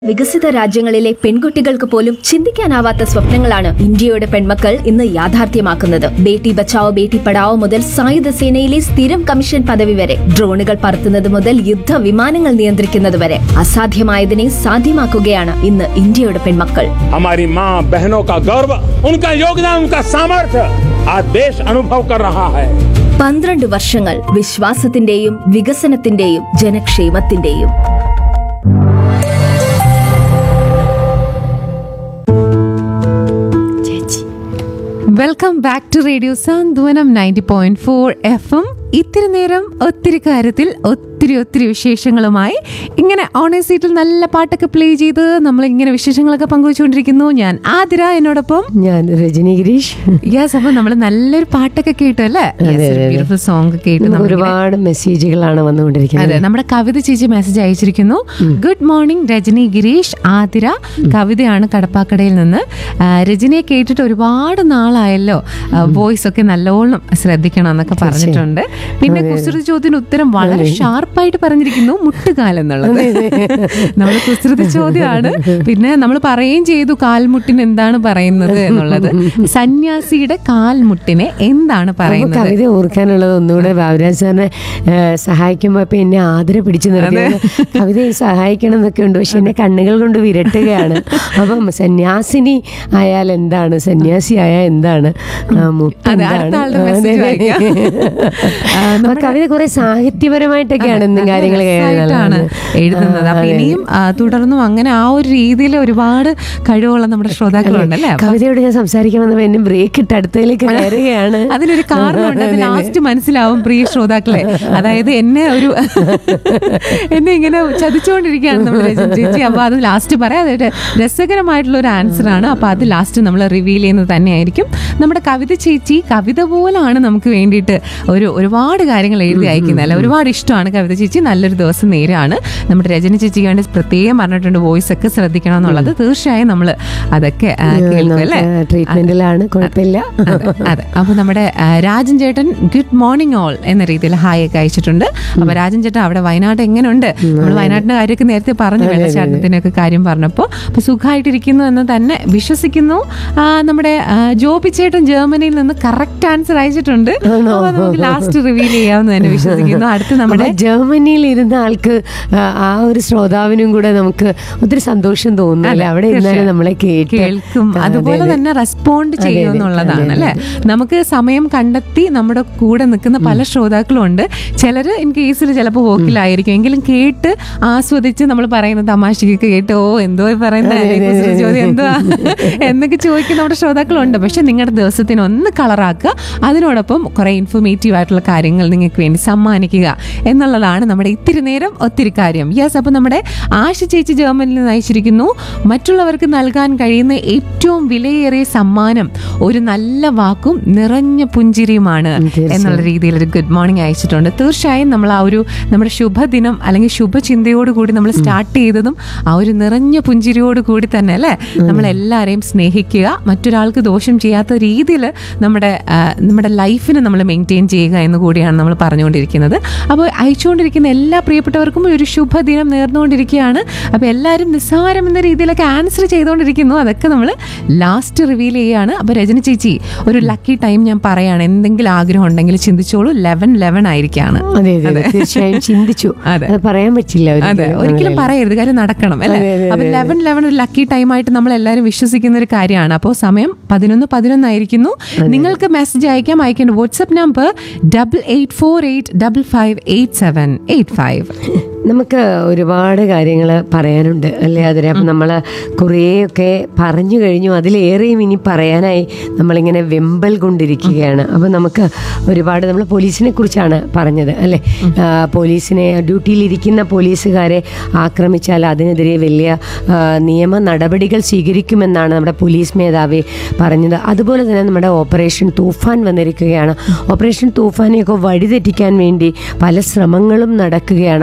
വികസിത രാജ്യങ്ങളിലെ പെൺകുട്ടികൾക്ക് പോലും ചിന്തിക്കാനാവാത്ത സ്വപ്നങ്ങളാണ് ഇന്ത്യയുടെ പെൺമക്കൾ ഇന്ന് യാഥാർത്ഥ്യമാക്കുന്നത് ബേട്ടി ബച്ചാവോ ബേട്ടി പഠാവോ മുതൽ സായുധ സേനയിലെ സ്ഥിരം കമ്മീഷൻ പദവി വരെ ഡ്രോണുകൾ പറത്തുന്നത് മുതൽ യുദ്ധ വിമാനങ്ങൾ നിയന്ത്രിക്കുന്നത് വരെ അസാധ്യമായതിനെ സാധ്യമാക്കുകയാണ് ഇന്ന് ഇന്ത്യയുടെ പെൺമക്കൾ हमारी माँ बहनों का गौरव उनका योगदान उनका सामर्थ्य आज देश अनुभव कर रहा है പന്ത്രണ്ട് വർഷങ്ങൾ വിശ്വാസത്തിന്റെയും വികസനത്തിന്റെയും ജനക്ഷേമത്തിന്റെയും welcome back to radio Santhwanam ninety point four F M ഇത്തിരി നേരം ഒത്തിരി കാര്യത്തിൽ ഒത്തിരി ഒത്തിരി വിശേഷങ്ങളുമായി ഇങ്ങനെ ഓണേ സീറ്റിൽ നല്ല പാട്ടൊക്കെ പ്ലേ ചെയ്ത് നമ്മൾ ഇങ്ങനെ വിശേഷങ്ങളൊക്കെ പങ്കുവച്ചുകൊണ്ടിരിക്കുന്നു ഞാൻ ആതിര എന്നോടൊപ്പം ഞാൻ രജനി ഗിരീഷ് യെസ് അപ്പൊ നമ്മൾ നല്ലൊരു പാട്ടൊക്കെ കേട്ടു അല്ലേ ബ്യൂട്ടിഫുൾ സോങ് കേട്ടു നമുക്ക് നമ്മൾ ഒരുപാട് മെസ്സേജുകളാണ് വന്നുകൊണ്ടിരിക്കുന്നത് അതെ നമ്മുടെ കവിത ചേച്ചി മെസ്സേജ് അയച്ചിരിക്കുന്നു ഗുഡ് മോർണിംഗ് രജനി ഗിരീഷ് ആതിര കവിതയാണ് കടപ്പാക്കടയിൽ നിന്ന് ആ, രജനിയെ കേട്ടിട്ട് ഒരുപാട് നാളായല്ലോ വോയിസ് ഒക്കെ നല്ലോണം ശ്രദ്ധിക്കണം എന്നൊക്കെ പറഞ്ഞിട്ടുണ്ട് പിന്നെ കുസൃതി ചോദ്യത്തിന് ഉത്തരം വളരെ ഷാർപ്പായിട്ട് പറഞ്ഞിരിക്കുന്നു മുട്ടുകാൽ എന്നുള്ളത് നമ്മൾ കുസൃതി ചോദ്യമാണ് പിന്നെ നമ്മൾ പറയുകയും ചെയ്തു കാൽമുട്ടിന് എന്താണ് പറയുന്നത് എന്നുള്ളത് സന്യാസിയുടെ കാൽമുട്ടിനെ എന്താണ് അപ്പൊ പറയുന്നത് കവിത ഓർക്കാനുള്ളത് ഒന്നുകൂടെ ബാബുരാജ് സാറിനെ ഏഹ്, സഹായിക്കുമ്പോ ഇപ്പൊ എന്നെ ആദര പിടിച്ചു നിർത്തി കവിതയെ സഹായിക്കണം എന്നൊക്കെ ഉണ്ട് പക്ഷെ എന്നെ കണ്ണുകൾ കൊണ്ട് വിരട്ടുകയാണ് അപ്പം സന്യാസിനി ആയാൽ എന്താണ് സന്യാസി ആയാൽ എന്താണ് ആ, മുട്ട് അതെ, എന്താണ്? അടുത്ത ആളുടെ അതെ, message അതെ. വായിക്കാം. ആ, അപ്പൊ കവിത കുറെ സാഹിത്യപരമായിട്ടൊക്കെയാണ് ഇന്നും കാര്യങ്ങൾ രസമായിട്ടാണ് എഴുതുന്നത് അപ്പൊ ഇനിയും ആ, തുടർന്നും അങ്ങനെ ആ ഒരു രീതിയിൽ ഒരുപാട് കഴിവുള്ള നമ്മുടെ ശ്രോതാക്കളുണ്ട് അല്ലേ അപ്പൊ കവിതയോട് ഞാൻ സംസാരിക്കാൻ വന്നപ്പോ എന്നെ ബ്രേക്ക് ഇട്ട് അടുത്തതിലേക്ക് കയറുകയാണ് അതിനൊരു കാരണമുണ്ട് അത് ലാസ്റ്റ് മനസ്സിലാവും പ്രിയ ശ്രോതാക്കളെ അതായത് എന്നെ ഒരു എന്നെ ഇങ്ങനെ ചതിച്ചുകൊണ്ടിരിക്കുകയാണ് നമ്മൾ രജനി ചേച്ചി അപ്പൊ അത് ലാസ്റ്റ് പറയാം അതൊരു രസകരമായിട്ടുള്ള ഒരു ആൻസർ ആണ് അപ്പൊ അത് ലാസ്റ്റ് നമ്മൾ റിവീൽ ചെയ്യുന്നത് തന്നെയായിരിക്കും നമ്മുടെ കവിത ചേച്ചി കവിത പോലാണ് നമുക്ക് വേണ്ടിയിട്ട് ഒരു ഒരുപാട് കാര്യങ്ങൾ എഴുതി അയക്കുന്നത് അല്ലെ ഒരുപാട് ഇഷ്ടമാണ് കവിത ചേച്ചി നല്ലൊരു ദിവസം നേരാണ് നമ്മുടെ രജനി ചേച്ചിക്ക് വേണ്ടി പ്രത്യേകം പറഞ്ഞിട്ടുണ്ട് വോയിസ് ഒക്കെ ശ്രദ്ധിക്കണം എന്നുള്ളത് തീർച്ചയായും നമ്മൾ അതൊക്കെ ആ, കേൾക്കും അല്ലേ ട്രീറ്റ്മെന്റിലാണ് കുഴപ്പമില്ല അതെ, അതെ അപ്പൊ നമ്മുടെ ആ, രാജൻ ചേട്ടൻ ഗുഡ് മോർണിംഗ് ഓൾ എന്ന രീതിയിൽ ഹായ് ഒക്കെ അയച്ചിട്ടുണ്ട് അപ്പൊ രാജൻ ചേട്ടൻ അവിടെ വയനാട് എങ്ങനെയുണ്ട് നമ്മൾ വയനാട്ടിന്റെ കാര്യമൊക്കെ നേരത്തെ പറഞ്ഞു വെള്ളച്ചാട്ടത്തിനൊക്കെ കാര്യം പറഞ്ഞപ്പോ അപ്പൊ സുഖമായിട്ടിരിക്കുന്നു എന്ന് തന്നെ വിശ്വസിക്കുന്നു ആ, നമ്മുടെ ആ, ജോബി ചേട്ടൻ ജർമ്മനിയിൽ നിന്ന് കറക്റ്റ് ആൻസർ അയച്ചിട്ടുണ്ട് അപ്പൊ നമുക്ക് ലാസ്റ്റ് റിവീൽ ചെയ്യാമെന്ന് തന്നെ വിശ്വസിക്കുന്നു അടുത്ത് നമ്മുടെ അപ്പൊ ജർമ്മനിയിൽ ഇരുന്ന ആൾക്ക് ആ, ആ ഒരു ശ്രോതാവിനും കൂടെ നമുക്ക് ഒത്തിരി സന്തോഷം തോന്നുന്നു അല്ലേ അവിടെ ഇരുന്നാലും തീർച്ചയായും. നമ്മളെ കേട്ട് കേൾക്കും അതെ, അതുപോലെ അതെ. തന്നെ റെസ്പോണ്ട് അതെ, ചെയ്യും അതെ, എന്നുള്ളതാണ് അതെ, അല്ലെ നമുക്ക് സമയം കണ്ടെത്തി നമ്മുടെ കൂടെ നിൽക്കുന്ന പല ശ്രോതാക്കളും ഉണ്ട് ചിലര് ഇൻ കേസിൽ ചിലപ്പോൾ വോക്കിലായിരിക്കും എങ്കിലും കേട്ട് ആസ്വദിച്ച് നമ്മൾ പറയുന്ന തമാശക്കൊക്കെ കേട്ട് ഓ എന്തോ ഈ പറയുന്നത് അതെ, അതെ, കുസൃതി അതെ, ചോദ്യം എന്തുവാ എന്നൊക്കെ ചോദിക്കുന്ന നമ്മുടെ ശ്രോതാക്കളുണ്ട് പക്ഷെ നിങ്ങളുടെ ദിവസത്തിന് ഒന്ന് കളറാക്കുക അതിനോടൊപ്പം കുറെ ഇൻഫോർമേറ്റീവ് ആയിട്ടുള്ള കാര്യങ്ങൾ നിങ്ങൾക്ക് വേണ്ടി സമ്മാനിക്കുക എന്നുള്ളതാണ് നമ്മുടെ ഇത്തിരി നേരം ഒത്തിരി കാര്യം യെസ് അപ്പൊ നമ്മുടെ ആശ ചേച്ചി ജർമ്മനിൽ നിന്ന് അയച്ചിരിക്കുന്നു മറ്റുള്ളവർക്ക് നൽകാൻ കഴിയുന്ന ഏറ്റവും വിലയേറിയ സമ്മാനം ഒരു നല്ല വാക്കും നിറഞ്ഞ പുഞ്ചിരിയുമാണ് തീർച്ചയായും. എന്നുള്ള രീതിയിൽ ഒരു ഗുഡ് മോർണിംഗ് അയച്ചിട്ടുണ്ട് തീർച്ചയായും നമ്മൾ ആ ഒരു നമ്മുടെ ശുഭദിനം അല്ലെങ്കിൽ ശുഭചിന്തയോട് കൂടി നമ്മൾ സ്റ്റാർട്ട് ചെയ്തതും ആ ഒരു നിറഞ്ഞ പുഞ്ചിരിയോട് കൂടി തന്നെ അല്ലേ നമ്മൾ എല്ലാവരെയും സ്നേഹിക്കുക മറ്റൊരാൾക്ക് ദോഷം ചെയ്യാത്ത രീതിയിൽ നമ്മുടെ ആ, നമ്മുടെ ലൈഫിനെ നമ്മൾ മെയിൻറ്റെയിൻ ചെയ്യുക എന്ന് കൂടിയാണ് നമ്മൾ പറഞ്ഞുകൊണ്ടിരിക്കുന്നത് അപ്പോൾ അയച്ചുകൊണ്ടിരിക്കുന്ന എല്ലാ പ്രിയപ്പെട്ടവർക്കും ഒരു ശുഭദിനം നേർന്നുകൊണ്ടിരിക്കുകയാണ് അപ്പോൾ എല്ലാവരും നിസ്സാരം എന്ന രീതിയിലൊക്കെ ആൻസർ ചെയ്തുകൊണ്ടിരിക്കുന്നു അതൊക്കെ നമ്മൾ ലാസ്റ്റ് റിവീൽ ചെയ്യുകയാണ് അപ്പോൾ രജനി ചേച്ചി ഒരു ലക്കി ടൈം ഞാൻ പറയാണ് എന്തെങ്കിലും ആഗ്രഹം ഉണ്ടെങ്കിൽ ചിന്തിച്ചോളൂ ലെവൻ ലെവൻ ആയിരിക്കാണ് അതെ അതെ അതെ, തീർച്ചയായും ചിന്തിച്ചു അതെ. അത് പറയാൻ പറ്റില്ല അതെ ഒരിക്കലും. ഒരിക്കലും പറയരുത് കാര്യം നടക്കണം അല്ലെ അതെ, അതെ, അപ്പൊ ലെവൻ ലെവൻ ഒരു ലക്കി ടൈം ആയിട്ട് നമ്മൾ എല്ലാവരും വിശ്വസിക്കുന്ന ഒരു കാര്യമാണ് അപ്പോൾ സമയം പതിനൊന്ന് പതിനൊന്നായിരിക്കുന്നു നിങ്ങൾക്ക് മെസ്സേജ് അയക്കാം അയക്കേണ്ട WhatsApp number double eight four eight double five eight seven eight five നമുക്ക് ഒരുപാട് കാര്യങ്ങൾ പറയാനുണ്ട് അല്ലേ അതിനെ അപ്പം നമ്മൾ കുറേയൊക്കെ പറഞ്ഞു കഴിഞ്ഞു അതിലേറെയും ഇനി പറയാനായി നമ്മളിങ്ങനെ വെമ്പൽ കൊണ്ടിരിക്കുകയാണ് അപ്പം നമുക്ക് ഒരുപാട് നമ്മൾ പോലീസിനെ കുറിച്ചാണ് പറഞ്ഞത് അല്ലേ ആ, പോലീസിനെ ഡ്യൂട്ടിയിലിരിക്കുന്ന പോലീസുകാരെ ആക്രമിച്ചാൽ അതിനെതിരെ വലിയ ആ, നിയമ നടപടികൾ സ്വീകരിക്കുമെന്നാണ് നമ്മുടെ പോലീസ് മേധാവി പറഞ്ഞത് അതുപോലെ തന്നെ നമ്മുടെ ഓപ്പറേഷൻ തൂഫാൻ വന്നിരിക്കുകയാണ് ഓപ്പറേഷൻ തൂഫാനെയൊക്കെ വഴിതെറ്റിക്കാൻ വേണ്ടി പല ശ്രമങ്ങളും നടക്കുകയാണ് അപ്പം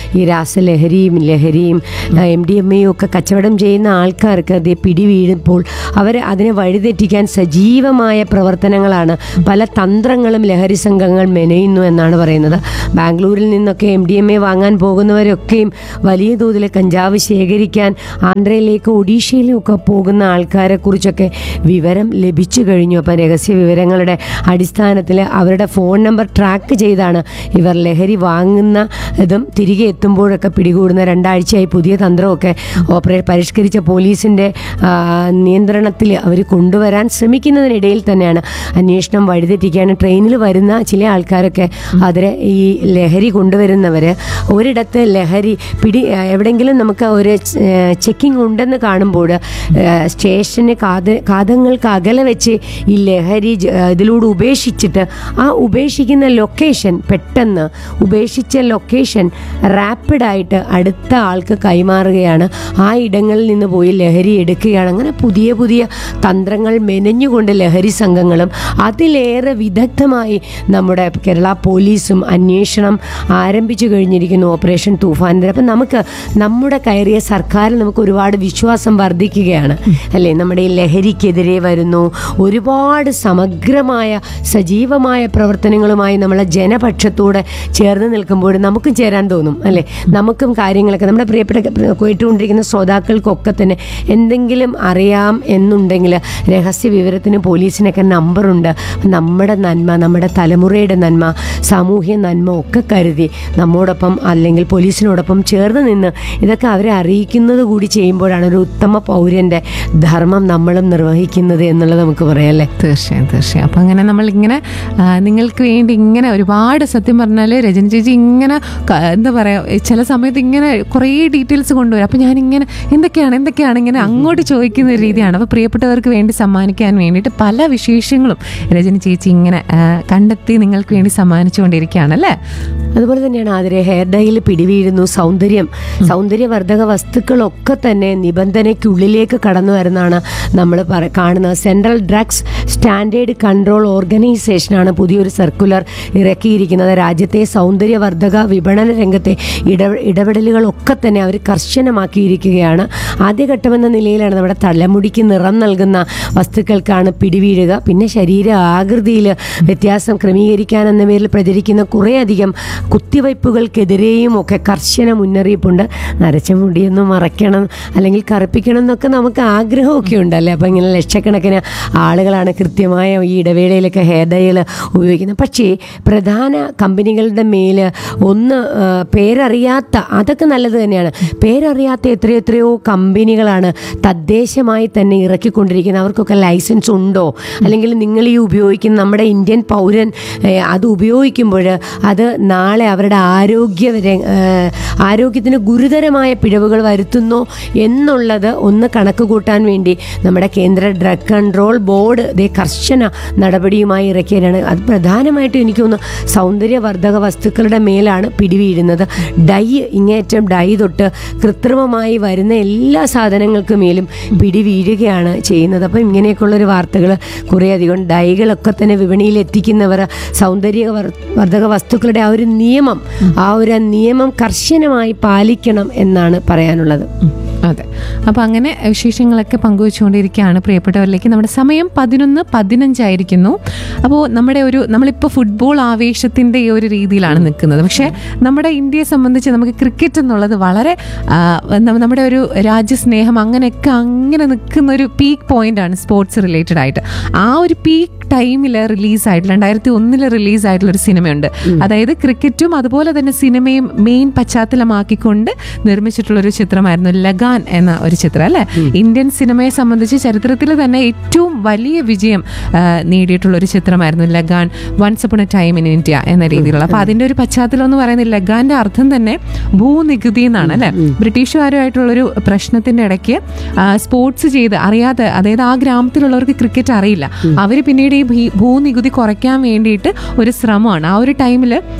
ഈ രാസലഹരിയും ലഹരിയും എം ഡി എം എയും ഒക്കെ കച്ചവടം ചെയ്യുന്ന ആൾക്കാർക്ക് അത് പിടി വീഴുമ്പോൾ അവർ അതിനെ വഴിതെറ്റിക്കാൻ സജീവമായ പ്രവർത്തനങ്ങളാണ് പല തന്ത്രങ്ങളും ലഹരി സംഘങ്ങൾ മെനയുന്നു എന്നാണ് പറയുന്നത് ബാംഗ്ലൂരിൽ നിന്നൊക്കെ എം ഡി എം എ വാങ്ങാൻ പോകുന്നവരൊക്കെയും വലിയ തോതിൽ കഞ്ചാവ് ശേഖരിക്കാൻ ആന്ധ്രയിലേക്ക് ഒഡീഷയിലും ഒക്കെ പോകുന്ന ആൾക്കാരെ കുറിച്ചൊക്കെ വിവരം ലഭിച്ചു കഴിഞ്ഞു അപ്പം രഹസ്യ വിവരങ്ങളുടെ അടിസ്ഥാനത്തിൽ അവരുടെ ഫോൺ നമ്പർ ട്രാക്ക് ചെയ്താണ് ഇവർ ലഹരി വാങ്ങുന്ന ഇതും തിരികെ എത്തുമ്പോഴൊക്കെ പിടികൂടുന്ന രണ്ടാഴ്ചയായി പുതിയ തന്ത്രമൊക്കെ ഓപ്പറേറ്റ് പരിഷ്കരിച്ച പോലീസിൻ്റെ നിയന്ത്രണത്തിൽ അവർ കൊണ്ടുവരാൻ ശ്രമിക്കുന്നതിനിടയിൽ തന്നെയാണ് അന്വേഷണം വഴിതെറ്റിക്കാൻ ട്രെയിനിൽ വരുന്ന ചില ആൾക്കാരൊക്കെ അതിന് ഈ ലഹരി കൊണ്ടുവരുന്നവർ ഒരിടത്ത് ലഹരി പിടി ആ, എവിടെയെങ്കിലും നമുക്ക് ഒരു ചെക്കിംഗ് ഉണ്ടെന്ന് കാണുമ്പോൾ സ്റ്റേഷന് കാത കാതങ്ങൾക്ക് അകലെ വെച്ച് ഈ ലഹരി ജ- ആ, ഇതിലൂടെ ഉപേക്ഷിച്ചിട്ട് ആ ഉപേക്ഷിക്കുന്ന ലൊക്കേഷൻ പെട്ടെന്ന് ഉപേക്ഷിച്ച ലൊക്കേഷൻ റാപ്പിഡായിട്ട് അടുത്ത ആൾക്ക് കൈമാറുകയാണ് ആ ഇടങ്ങളിൽ നിന്ന് പോയി ലഹരി എടുക്കുകയാണ് അങ്ങനെ പുതിയ പുതിയ തന്ത്രങ്ങൾ മെനഞ്ഞുകൊണ്ട് ലഹരി സംഘങ്ങളും അതിലേറെ വിദഗ്ധമായി നമ്മുടെ കേരള പോലീസും അന്വേഷണം ആരംഭിച്ചു കഴിഞ്ഞിരിക്കുന്നു ഓപ്പറേഷൻ തൂഫാനിൽ അപ്പം നമുക്ക് നമ്മുടെ കയറിയ സർക്കാരിൽ നമുക്ക് ഒരുപാട് വിശ്വാസം വർദ്ധിക്കുകയാണ് അല്ലേ നമ്മുടെ ഈ ലഹരിക്കെതിരെ വരുന്നു ഒരുപാട് സമഗ്രമായ സജീവമായ പ്രവർത്തനങ്ങളുമായി നമ്മളെ ജനപക്ഷത്തോടെ ചേർന്ന് നിൽക്കുമ്പോൾ നമുക്കും ചേരാൻ തോന്നും അല്ലേ നമുക്കും കാര്യങ്ങളൊക്കെ നമ്മുടെ പ്രിയപ്പെട്ട കേട്ടുകൊണ്ടിരിക്കുന്ന ശ്രോതാക്കൾക്കൊക്കെ തന്നെ എന്തെങ്കിലും അറിയാം എന്നുണ്ടെങ്കിൽ രഹസ്യ വിവരത്തിന് പോലീസിനൊക്കെ നമ്പറുണ്ട് നമ്മുടെ നന്മ നമ്മുടെ തലമുറയുടെ നന്മ സാമൂഹ്യ നന്മ ഒക്കെ കരുതി നമ്മോടൊപ്പം അല്ലെങ്കിൽ പോലീസിനോടൊപ്പം ചേർന്ന് നിന്ന് ഇതൊക്കെ അവരെ അറിയിക്കുന്നത് കൂടി ചെയ്യുമ്പോഴാണ് ഒരു ഉത്തമ പൗരൻ്റെ ധർമ്മം നമ്മളും നിർവഹിക്കുന്നത് എന്നുള്ളത് നമുക്ക് പറയാം അല്ലേ തീർച്ചയായും തീർച്ചയായും അപ്പം അങ്ങനെ നമ്മളിങ്ങനെ ആ, നിങ്ങൾക്ക് വേണ്ടി ഇങ്ങനെ ഒരുപാട് സത്യം പറഞ്ഞാൽ രജനി ചേച്ചി ഇങ്ങനെ ക- എന്താ പറയുക ചില സമയത്ത് ഇങ്ങനെ കുറേ ഡീറ്റെയിൽസ് കൊണ്ടുവരും അപ്പം ഞാനിങ്ങനെ എന്തൊക്കെയാണ് എന്തൊക്കെയാണ് ഇങ്ങനെ അങ്ങോട്ട് ചോദിക്കുന്ന ഒരു രീതിയാണ് അപ്പോൾ പ്രിയപ്പെട്ടവർക്ക് വേണ്ടി സമ്മാനിക്കാൻ വേണ്ടിയിട്ട് പല വിശേഷങ്ങളും രജനി ചേച്ചി ഇങ്ങനെ ആ, കണ്ടെത്തി നിങ്ങൾക്ക് വേണ്ടി സമ്മാനിച്ചുകൊണ്ടിരിക്കുകയാണ് അല്ലേ അതുപോലെ തന്നെയാണ് ആതിരെ ഹെയർ ഡൈയിൽ പിടിവീഴുന്നു സൗന്ദര്യം സൗന്ദര്യവർദ്ധക വസ്തുക്കളൊക്കെ തന്നെ നിബന്ധനയ്ക്കുള്ളിലേക്ക് കടന്നു വരുന്നതാണ് നമ്മൾ പറ കാണുന്നത് സെൻട്രൽ ഡ്രഗ്സ് സ്റ്റാൻഡേർഡ് കൺട്രോൾ ഓർഗനൈസേഷനാണ് പുതിയൊരു സർക്കുലർ ഇറക്കിയിരിക്കുന്നത് രാജ്യത്തെ സൗന്ദര്യവർദ്ധക വിപണന രംഗത്തെ ഇട ഇടപെടലുകളൊക്കെ തന്നെ അവർ കർശനമാക്കിയിരിക്കുകയാണ് ആദ്യഘട്ടമെന്ന നിലയിലാണ് നമ്മുടെ തലമുടിക്ക് നിറം നൽകുന്ന വസ്തുക്കൾക്കാണ് പിടിവീഴുക പിന്നെ ശരീര ആകൃതിയിൽ വ്യത്യാസം ക്രമീകരിക്കാൻ എന്ന പേരിൽ പ്രചരിക്കുന്ന കുറേയധികം കുത്തിവയ്പ്പുകൾക്കെതിരെയും ഒക്കെ കർശന മുന്നറിയിപ്പുണ്ട് നരച്ച മുടിയൊന്നും മറയ്ക്കണം അല്ലെങ്കിൽ കറുപ്പിക്കണം എന്നൊക്കെ നമുക്ക് ആഗ്രഹമൊക്കെ ഉണ്ടല്ലേ അപ്പം ഇങ്ങനെ ലക്ഷക്കണക്കിന് ആളുകളാണ് കൃത്യമായ ഈ ഇടവേളയിലൊക്കെ ഹെയർ ഡൈകൾ ഉപയോഗിക്കുന്നത് പക്ഷേ പ്രധാന കമ്പനികളുടെ മേൽ ഒന്ന് ആ, പേരറിയാത്ത അതൊക്കെ നല്ലത് തന്നെയാണ് പേരറിയാത്ത എത്രയോ എത്രയോ കമ്പനികളാണ് തദ്ദേശമായി തന്നെ ഇറക്കിക്കൊണ്ടിരിക്കുന്നത് അവർക്കൊക്കെ ലൈസൻസ് ഉണ്ടോ അല്ലെങ്കിൽ നിങ്ങൾ ഈ ഉപയോഗിക്കുന്ന നമ്മുടെ ഇന്ത്യൻ പൗരൻ ഏ, അത് ഉപയോഗിക്കുമ്പോൾ അത് നാളെ അവരുടെ ആരോഗ്യ ര- ഏ, ആരോഗ്യത്തിന് ഗുരുതരമായ പിഴവുകൾ വരുത്തുന്നോ എന്നുള്ളത് ഒന്ന് കണക്ക് കൂട്ടാൻ വേണ്ടി നമ്മുടെ കേന്ദ്ര ഡ്രഗ് കൺട്രോൾ ബോർഡ് ദേ കർശന നടപടിയുമായി ഇറക്കിയതാണ് അത് പ്രധാനമായിട്ടും എനിക്ക് തോന്നുന്നു സൗന്ദര്യവർദ്ധക വസ്തുക്കളുടെ മേലാണ് പിടിവീഴുന്നത് ഡൈ ഇങ്ങേറ്റം ഡൈ തൊട്ട് കൃത്രിമമായി വരുന്ന എല്ലാ സാധനങ്ങൾക്ക് മേലും പിടിവീഴുകയാണ് ചെയ്യുന്നത് അപ്പം ഇങ്ങനെയൊക്കെയുള്ളൊരു വാർത്തകൾ കുറേയധികം ഡൈകളൊക്കെ തന്നെ വിപണിയിൽ എത്തിക്കുന്നവർ സൗന്ദര്യ വർ- വർദ്ധക വസ്തുക്കളുടെ ആ ഒരു നിയമം ആ ഒരു നിയമം കർശനമായി പാലിക്കണം എന്നാണ് പറയാനുള്ളത് അതെ അപ്പോൾ അങ്ങനെ വിശേഷങ്ങളൊക്കെ പങ്കുവെച്ചുകൊണ്ടിരിക്കുകയാണ് പ്രിയപ്പെട്ടവരിലേക്ക് നമ്മുടെ സമയം പതിനൊന്ന് പതിനഞ്ചായിരിക്കുന്നു അപ്പോൾ നമ്മുടെ ഒരു നമ്മളിപ്പോൾ ഫുട്ബോൾ ആവേശത്തിൻ്റെ ഈ ഒരു രീതിയിലാണ് നിൽക്കുന്നത് പക്ഷേ നമ്മുടെ ഇന്ത്യയെ സംബന്ധിച്ച് നമുക്ക് ക്രിക്കറ്റ് എന്നുള്ളത് വളരെ ആ, ന- നമ്മുടെ ഒരു രാജ്യസ്നേഹം അങ്ങനെയൊക്കെ അങ്ങനെ നിൽക്കുന്ന ഒരു പീക്ക് പോയിന്റാണ് സ്പോർട്സ് റിലേറ്റഡ് ആയിട്ട് ആ ഒരു പീക്ക് ടൈമിൽ റിലീസായിട്ട് രണ്ടായിരത്തി ഒന്നിൽ റിലീസായിട്ടുള്ള ഒരു സിനിമയുണ്ട് അതായത് ക്രിക്കറ്റും അതുപോലെ തന്നെ സിനിമയും മെയിൻ പശ്ചാത്തലമാക്കിക്കൊണ്ട് നിർമ്മിച്ചിട്ടുള്ള ഒരു ചിത്രമായിരുന്നു ലഗാൻ എന്ന ഒരു ചിത്രം അല്ലെ ഇന്ത്യൻ സിനിമയെ സംബന്ധിച്ച് ചരിത്രത്തിൽ തന്നെ ഏറ്റവും വലിയ വിജയം ആ, നേടിയിട്ടുള്ള ഒരു ചിത്രമായിരുന്നു Lagaan once upon a time in India എന്ന രീതിയിലുള്ള അപ്പൊ അതിന്റെ ഒരു പശ്ചാത്തലം എന്ന് പറയുന്നത് ലഗാന്റെ അർത്ഥം തന്നെ ഭൂനികുതി എന്നാണ് അല്ലെ ബ്രിട്ടീഷുകാരുമായിട്ടുള്ള ഒരു പ്രശ്നത്തിന്റെ ഇടയ്ക്ക് ആ, സ്പോർട്സ് ചെയ്ത് അറിയാതെ അതായത് ആ ഗ്രാമത്തിലുള്ളവർക്ക് ക്രിക്കറ്റ് അറിയില്ല അവർ പിന്നീട് ഈ ഭീ- ഭൂനികുതി കുറയ്ക്കാൻ വേണ്ടിയിട്ട് ഒരു ശ്രമമാണ് ആ ഒരു ടൈമിൽ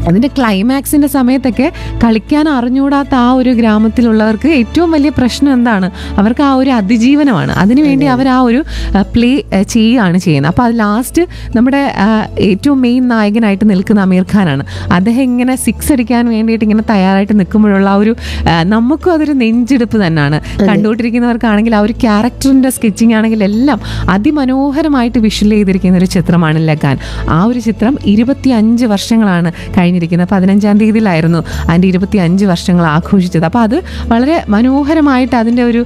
അതിന്റെ ക്ലൈമാക്സിന്റെ സമയത്തൊക്കെ കളിക്കാൻ അറിഞ്ഞുകൂടാത്ത ആ ഒരു ഗ്രാമത്തിലുള്ളവർക്ക് ഏറ്റവും വലിയ പ്രശ്നം എന്താണ് അവർക്ക് ആ ഒരു അതിജീവനമാണ് അതിനുവേണ്ടി അവർ ആ ഒരു പ്ലേ ചെയ്യുകയാണ് ചെയ്യുന്നത് അപ്പോൾ അത് ലാസ്റ്റ് നമ്മുടെ ആ, ഏറ്റവും മെയിൻ നായകനായിട്ട് നിൽക്കുന്ന അമീർ ഖാനാണ് അദ്ദേഹം ഇങ്ങനെ സിക്സ് അടിക്കാൻ വേണ്ടിയിട്ട് ഇങ്ങനെ തയ്യാറായിട്ട് നിൽക്കുമ്പോഴുള്ള ആ ഒരു ആ, നമുക്കും അതൊരു നെഞ്ചെടുപ്പ് തന്നെയാണ് കണ്ടുകൊണ്ടിരിക്കുന്നവർക്കാണെങ്കിൽ ആ ഒരു ക്യാരക്ടറിന്റെ സ്കെച്ചിങ് ആണെങ്കിൽ എല്ലാം അതിമനോഹരമായിട്ട് വിഷ്വൽ ചെയ്തിരിക്കുന്ന ഒരു ചിത്രമാണ് ലഗാൻ ആ ഒരു ചിത്രം ഇരുപത്തി അഞ്ച് വർഷങ്ങളാണ് കഴിഞ്ഞിരിക്കുന്നത് പതിനഞ്ചാം തീയതിയിലായിരുന്നു അതിൻ്റെ ഇരുപത്തി അഞ്ച് വർഷങ്ങൾ ആഘോഷിച്ചത് അപ്പോൾ അത് വളരെ മനോഹരമായിട്ട് അതിൻ്റെ ഒരു